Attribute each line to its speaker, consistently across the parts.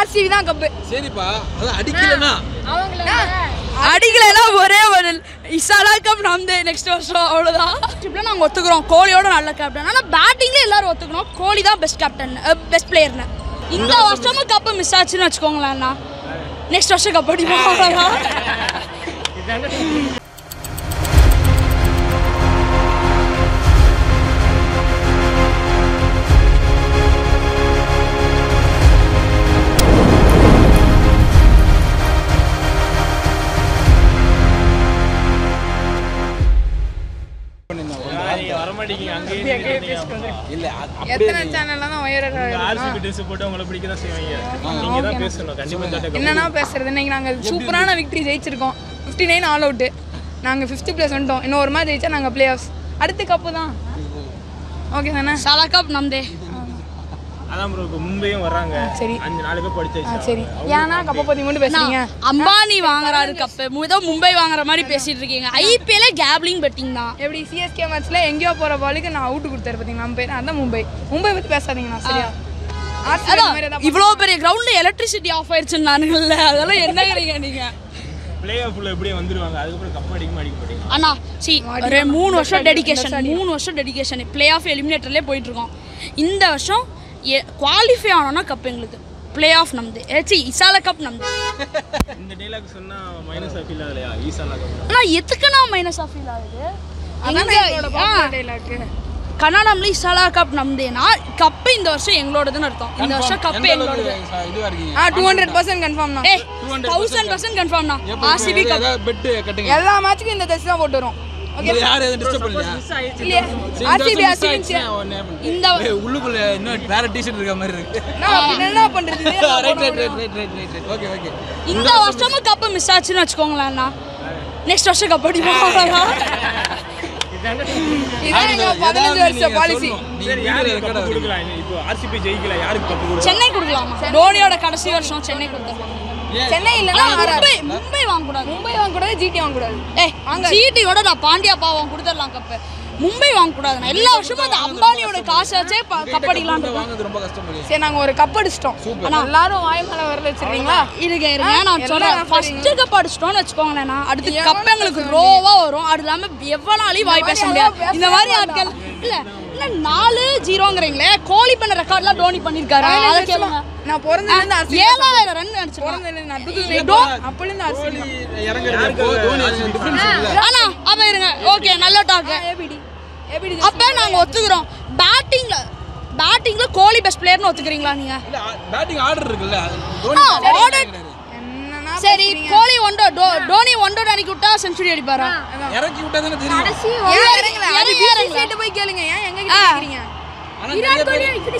Speaker 1: RCB தான் cup
Speaker 2: சரிப்பா அதான் அடிக்கலனா
Speaker 3: அடிக்கலைன்னா ஒரே ஒரு இசாலா கப் நம்தே நெக்ஸ்ட் வருஷம் அவ்வளோதான் இப்படி நாங்கள் ஒத்துக்கிறோம் கோலியோட நல்ல கேப்டன் ஆனால் பேட்டிங்ல எல்லாரும் ஒத்துக்கணும் கோலி தான் பெஸ்ட் கேப்டன் பெஸ்ட் பிளேயர்னு இந்த வருஷமும் கப்பு மிஸ் ஆச்சுன்னு வச்சுக்கோங்களேண்ணா நெக்ஸ்ட் வருஷம் கப் அடிப்போம் அவ்வளோதான்
Speaker 4: வரமாட்டீங்க அங்கேயே
Speaker 2: இல்ல அ- அப்படியே
Speaker 1: எத்தனை
Speaker 2: நீங்க-
Speaker 1: சேனல்ல தான் உயர
Speaker 4: ஆர்சிபி ட்ரெஸ் போட்டு உங்களை பிடிக்க தான் செய்வாங்க நீங்க தான் பேசணும் கண்டிப்பா தட்ட
Speaker 1: என்னன்னா பேசுறது இன்னைக்கு நாங்கள் சூப்பரான விக்டரி ஜெயிச்சிருக்கோம் ஃபிஃப்டி நைன் ஆல் அவுட்டு நாங்கள் ஃபிஃப்த் பிளேஸ் வந்துட்டோம் இன்னும் ஒரு மாதிரி ஜெயிச்சா நாங்கள் பிளே ஆஃப்ஸ் அடுத்த கப்பு தான் ஓகே தானே
Speaker 3: சாலா கப் நம்தே
Speaker 4: அதான் ப்ரோ இப்போ மும்பையும் வர்றாங்க
Speaker 1: சரி.
Speaker 4: அஞ்சு நாலு பேர் படிச்சு
Speaker 1: ஆ சரி ஏன்னா கப்பை பற்றி மட்டும் பேசுறீங்க
Speaker 3: அம்பானி வாங்குறாரு கப்பு ஏதோ மும்பை வாங்குற மாதிரி பேசிட்டு இருக்கீங்க ஐபிஎல்ல கேப்லிங் பெட்டிங் தான்
Speaker 1: எப்படி சிஎஸ்கே மேட்ச்ல எங்கேயோ போற பாலுக்கு நான் அவுட் கொடுத்தாரு பார்த்தீங்களா நம்ம பேர் அதான் மும்பை மும்பை பற்றி பேசாதீங்கண்ணா சரியா RCB அந்த மாதிரி
Speaker 3: அதான்
Speaker 1: ஏதாவது
Speaker 3: இவ்வளோ பெரிய கிரவுண்ட்ல எலக்ட்ரிசிட்டி ஆஃப் ஆயிடுச்சுன்னானுங்கல்ல அதெல்லாம் என்னங்கிறீங்க நீங்க
Speaker 4: பிளே ஆஃப்ல எப்படியே வந்துருவாங்க அதுக்கப்புறம் கப் அடிக்க அடிக்க மாட்டீங்க
Speaker 3: அண்ணா சி ஒரு மூணு வருஷம் டெடிகேஷன் மூணு வருஷம் டெடிகேஷன் பிளே ஆஃப் எலிமினேட்டர்லேயே போயிட்டு இருக்கோம் இந்த வருஷம் குவாலிஃபை ஆனோம்னா கப் எங்களுக்கு பிளே ஆஃப் நம்து ஏச்சி இசால கப் நம்து
Speaker 4: இந்த டைலாக் சொன்னா மைனஸ் ஃபீல் ஆகலையா ஈசாலா கப்
Speaker 3: அண்ணா எதுக்குண்ணா மைனஸ் ஆஃப் ஃபீல் ஆகுது
Speaker 1: அதானே
Speaker 3: எங்க-
Speaker 1: எங்களோட
Speaker 3: ஆ,
Speaker 1: பாப்புலர் டைலாக்கு
Speaker 3: கன்னடம்ல இசாலா கப் நம்தேனா கப்பு இந்த வருஷம் எங்களோடதுன்னு அர்த்தம் இந்த வருஷம் கப்பு
Speaker 2: எந்த
Speaker 3: எங்களோடது
Speaker 2: அளவுக்கு ச- இதுவா இருக்கீங்க
Speaker 1: ஆ டூ ஹண்ட்ரட் பர்சன்ட் கன்ஃபார்ம் தான்
Speaker 3: ஏய் தௌசண்ட் பர்சன்ட் கன்ஃபார்ம்ண்ணா
Speaker 2: எப்போ
Speaker 3: ஆர்சிபி கப்
Speaker 2: ஏதாவது பெட் கட்டுங்க
Speaker 1: எல்லா மேட்ச்சுக்கும் இந்த தச்சு தான் போட்டு வரும் ஓகே
Speaker 2: உங்களை யாரும் எதுவும் டிஸ்டர்ப் பண்ணலையா
Speaker 1: இல்லையா
Speaker 2: சரி, இந்த
Speaker 1: ஆர்சிபி
Speaker 2: வருஷம் miss
Speaker 1: ஆர்சிபி
Speaker 2: ஆயிடுச்சுன்னா உடனே பண்ணு.
Speaker 3: இந்த
Speaker 2: ஏய், உள்ளுக்குள்ள இன்னும் வேற டிஷர்ட் இருக்க மாதிரி இருக்கு
Speaker 1: என்ன பண்றது இதே தான்
Speaker 2: ரைட்
Speaker 1: போட
Speaker 2: ரைட்
Speaker 1: முடியும்.
Speaker 2: Right right right right okay okay
Speaker 3: இந்த வருஷமும் கப்பு மிஸ் ஆச்சுன்னு வச்சுக்கோங்களேண்ணா நெக்ஸ்ட் வருஷம் கப் அடிப்போம் அவ்வளோதான்
Speaker 1: இதான் எங்க பதினஞ்சு வருஷ பாலிசி
Speaker 4: சரி யாருக்கு கப் கொடுக்கலாம் இப்போ ஆர்சிபி ஜெயிக்கல யாருக்கு கப் கொடுக்கலாம்
Speaker 3: சென்னை கொடுக்கலாமா தோனியோட கடைசி வருஷம் சென்னை கொடுத்துருலாம்
Speaker 1: சென்னை இல்லைன்னா
Speaker 3: மும்பை மும்பை வாங்கக்கூடாது
Speaker 1: மும்பை வாங்கக்கூடாது ஜிடி வாங்கக்கூடாது
Speaker 3: ஏய் ஜிடியோட நான் பாண்டியா பாவம் கொடுத்துடலாம் கப்பு மும்பை வாங்கக்கூடாது எல்லா வருஷமும் அந்த அம்பானியோட காசை வச்சே ப- கப் அடிக்கலாம்னு இருக்கோம்.
Speaker 2: வாங்குறது ரொம்ப கஷ்டம் இல்லையா
Speaker 1: சரி நாங்க ஒரு கப் அடிச்சிட்டோம் எல்லாரும் வாய் மேல வரல வச்சிருக்கீங்களா
Speaker 3: இருங்க இருங்க நான்
Speaker 1: எல்லாம்
Speaker 3: சொல்றேன்
Speaker 1: நான்
Speaker 3: ஃபர்ஸ்ட் கப் அடிச்சிட்டோம்னு வச்சுக்கோங்களேன் அடுத்து கப் எங்களுக்கு ரோவா வரும் அது இல்லாம எவ்வளவு நாளையும் வாய் பேச முடியாது இந்த மாதிரி ஆட்கள் இல்ல இல்ல நாலு ஜீரோங்கிறீங்களே கோலி பண்ண ரெக்கார்ட்லாம் தோனி பண்ணிருக்காரு அதை கேளுங்க
Speaker 1: நான் பிறந்ததுல இருந்து அரசியல்
Speaker 3: ஏழாயிரம் ரன் அடிச்சிருக்கான்
Speaker 1: பிறந்ததுல இருந்து நான் 2008 அப்பல இருந்து அரசியல் தான்.
Speaker 2: இறங்குறது எப்போ தோனி டிஃபரன்ஸ் இருக்குல்ல
Speaker 3: ஆனா அப்ப இருங்க ஓகே நல்ல டாக்
Speaker 1: ஏபிடி ஏபிடி
Speaker 3: அப்ப நாங்க ஒத்துக்கிறோம் பேட்டிங்ல பேட்டிங்ல கோலி பெஸ்ட் பிளேயர்னு ஒத்துக்கிறீங்களா நீங்க
Speaker 2: இல்ல பேட்டிங் ஆர்டர் இருக்குல்ல தோனி
Speaker 3: ஆ,
Speaker 2: batting
Speaker 3: order-
Speaker 2: கிடையாது.
Speaker 1: என்னன்னா
Speaker 3: சரி கோலி ஒண்டோ டோ- டோனி ஒண்டோ அடிக்கி விட்டா செஞ்சுரி அடிப்பாரா
Speaker 2: இறக்கி விட்டா தானே தெரியும்
Speaker 1: ஏன் இறங்கல அது
Speaker 3: ஏன்
Speaker 1: பிசி
Speaker 3: இறங்கல?
Speaker 1: சைடு போய் கேளுங்க ஏன் எங்க கிட்ட
Speaker 3: ஆ.
Speaker 1: கேக்குறீங்க
Speaker 2: ஆனா நிறைய பேர்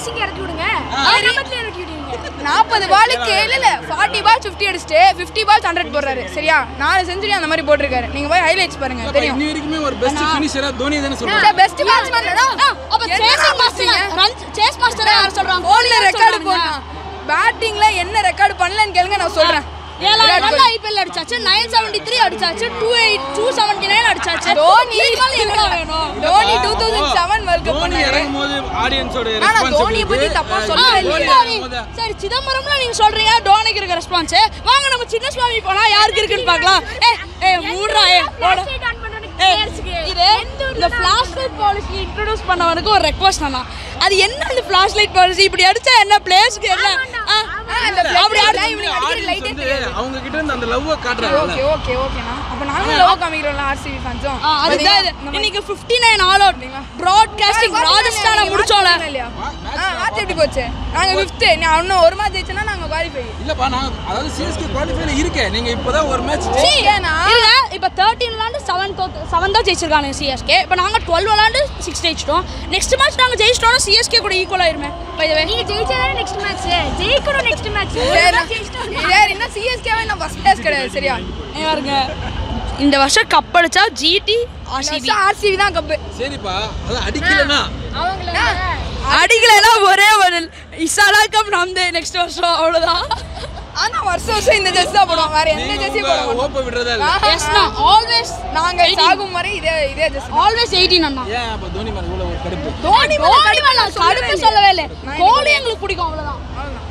Speaker 1: நாற்பது பாலுக்கு இல்ல இல்ல ஃபார்ட்டி பால் ஃபிஃப்டி அடிச்சுட்டு ஃபிஃப்டி பால் ஹண்ட்ரட் போடுறாரு சரியா நாலு செஞ்சுரி அந்த மாதிரி போட்டிருக்காரு நீங்க போய் ஹைலைட்ஸ் பாருங்க
Speaker 2: இல்லப்பா,
Speaker 1: தெரியும்
Speaker 2: இன்னி வரைக்குமே ஒரு பெஸ்ட் ஃபினிஷரா தோனி தானே சொல்றாங்க
Speaker 1: பெஸ்ட் பேட்ஸ்மேன்
Speaker 3: ஆ, அப்ப chasing master run chase master யார் சொல்றாங்க
Speaker 1: போல்ல ரெக்கார்டு போடணும் பேட்டிங்ல என்ன ரெக்கார்டு பண்ணலன்னு கேளுங்க நான் சொல்றேன்
Speaker 3: ஏழாயிரம் ரன் ஐபிஎல் அடிச்சாச்சு நைன் செவன்டி த்ரீ அடிச்சாச்சு two eight two seventy nine அடிச்சாச்சு
Speaker 1: தோனி
Speaker 3: இதுக்கு மேல என்ன வேணும்
Speaker 1: Dhoni two thousand seven world cup
Speaker 2: Dhoni
Speaker 1: பண்ணாரு
Speaker 2: இறங்கும் போது ஆடியன்ஸோட
Speaker 1: ஆனா தோனியை பத்தி தப்பா
Speaker 3: ஆ,
Speaker 1: சொல்லவே
Speaker 3: இல்ல,
Speaker 1: இல்லையா
Speaker 3: நீ- சரி சிதம்பரம்ல நீங்க சொல்றீங்க டோனிக்கு இருக்க ரெஸ்பான்ஸ் வாங்க நம்ம சின்ன சுவாமி போனா யாருக்கு இருக்குன்னு பார்க்கலாம் ஏ ஏ மூடுறா ஏ போடு. ஏய், இது இந்த ஃபிளாஷ் லைட் பாலிசி இன்ட்ரோடியூஸ் பண்ணவனுக்கு ஒரு ரெக்வஸ்ட் அண்ணா அது என்ன அந்த ஃபிளாஷ் லைட் பாலிசி இப்படி அடிச்சா என்ன பிளேஸ்க்கு என்ன ஆ,
Speaker 1: அந்த
Speaker 3: அப்படி
Speaker 1: flashlight
Speaker 3: அடிச்சு
Speaker 1: இவனுக்கு அடிக்கிற
Speaker 2: ஆடியன்ஸ்
Speaker 1: லைட்டே
Speaker 2: வந்து அவங்க கிட்ட இருந்து அந்த லவ் காட்டுறாங்கல்ல
Speaker 1: ஓகே ஓகே ஓகேண்ணா அப்ப நாங்களும் லவ் காமிக்கிறோம்ல ஆர்சிபி ஃபேன்ஸும்
Speaker 3: ஆ, அதுதான் இது. இன்னைக்கு 59 ஆல் அவுட் ப்ராட்காஸ்டிங் ராஜஸ்தானை முடிச்சோம்ல
Speaker 1: இல்லையா மேட்ச் எப்படி போச்சு நாங்க ஃபிஃப்த் நீ இன்னும் ஒரு மேட்ச் ஜெயிச்சனா நாங்க குவாலிஃபை
Speaker 2: இல்லப்பா நான் அதாவது சிஎஸ்கே குவாலிஃபைல இருக்கேன் நீங்க இப்பதான் ஒரு மேட்ச்
Speaker 1: ஏன்னா
Speaker 3: இல்ல இப்போ தேர்ட்டீன் விளாண்டு செவன் தோத்து செவன் தான் ஜெயிச்சிருக்காங்க சிஎஸ்கே இப்போ நாங்கள் டுவெல் விளாண்டு சிக்ஸ் ஜெயிச்சிட்டோம் நெக்ஸ்ட் மேட்ச் நாங்கள் ஜெயிச்சிட்டோம்னா சிஎஸ்கே கூட ஈக்குவல் ஆயிருமே பை த வே
Speaker 5: நீங்க ஜெயிச்சாதானே நெக்ஸ்ட் மேட்ச் ஜெயிக்கணும் நெக்ஸ்ட் மேட்ச்
Speaker 1: வேற என்ன சிஎஸ்கேவே நான் ஃபர்ஸ்ட் பிளேஸ் கிடையாது சரியா
Speaker 3: பாருங்க இந்த வருஷம் கப் அடிச்சா ஜிடி ஆர்சிபி
Speaker 1: ஆர்சிபி தான் கப்பு
Speaker 2: சரிப்பா அதான் அடிக்கலனா
Speaker 3: அடிக்கலைன்னா ஒரே ஒரு இசாலா கப் நம்தே நெக்ஸ்ட் வருஷம் அவ்வளோதான்
Speaker 1: ஆனா வருஷம் வருஷம் இந்த ஜெர்சி தான் போடுவோம் வேற எந்த ஜெர்சி போட மாட்டோம்
Speaker 2: ஓப்ப விடுறதா இல்ல
Speaker 3: எஸ்னா ஆல்வேஸ்
Speaker 1: நாங்க சாகும் வரை இதே இதே ஜெர்சி
Speaker 3: ஆல்வேஸ் எயிட்டீன் அண்ணா
Speaker 2: ஏன் அப்ப தோனி மேல இவ்வளவு ஒரு கடுப்பு
Speaker 3: தோனி தோனி மேல கடுப்பு சொல்லவே இல்லை கோலி எங்களுக்கு பிடிக்கும் அவ்வளோதான்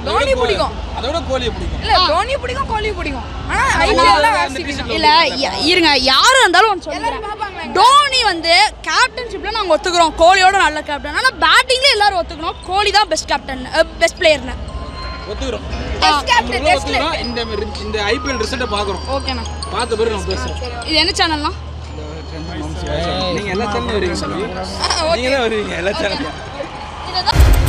Speaker 1: தோனி பிடிக்கும்
Speaker 2: அதோட கோலியை பிடிக்கும்
Speaker 1: இல்ல தோனி பிடிக்கும் கோலி பிடிக்கும் ஆனா ஐபிஎல் தான்
Speaker 2: அந்த
Speaker 1: RCB தான்.
Speaker 3: இல்ல ய- இருங்க யாரு இருந்தாலும் ஒன்று சொல்லுங்க
Speaker 1: எல்லாரும் பார்ப்பாங்களா
Speaker 3: டோனி வந்து கேப்டன்ஷிப்ல நாங்க ஒத்துக்கிறோம் கோலியோட நல்ல கேப்டன் ஆனா பேட்டிங்ல எல்லாரும் ஒத்துக்கிறோம் கோலி தான் பெஸ்ட் கேப்டன் பெஸ்ட் பிளேயர்னு
Speaker 2: ஒத்துக்கிறோம்
Speaker 1: டெஸ்ட் கேப்டன்
Speaker 2: நம்மளும்
Speaker 1: டெஸ்ட்
Speaker 2: ஒத்துக்கிறோம் இந்த மாதிரி- இந்த ஐபிஎல் ரிசல்ட்டை பார்க்குறோம்
Speaker 1: ஓகேண்ணா
Speaker 2: பார்த்த பிறகு நம்ம பேசுறோம்
Speaker 3: இது என்ன சேனல்னா
Speaker 2: நீங்க எல்லா சேனலும் வருவீங்க நீங்க தான் வருவீங்க எல்லா சேனலும்
Speaker 3: இதுதான்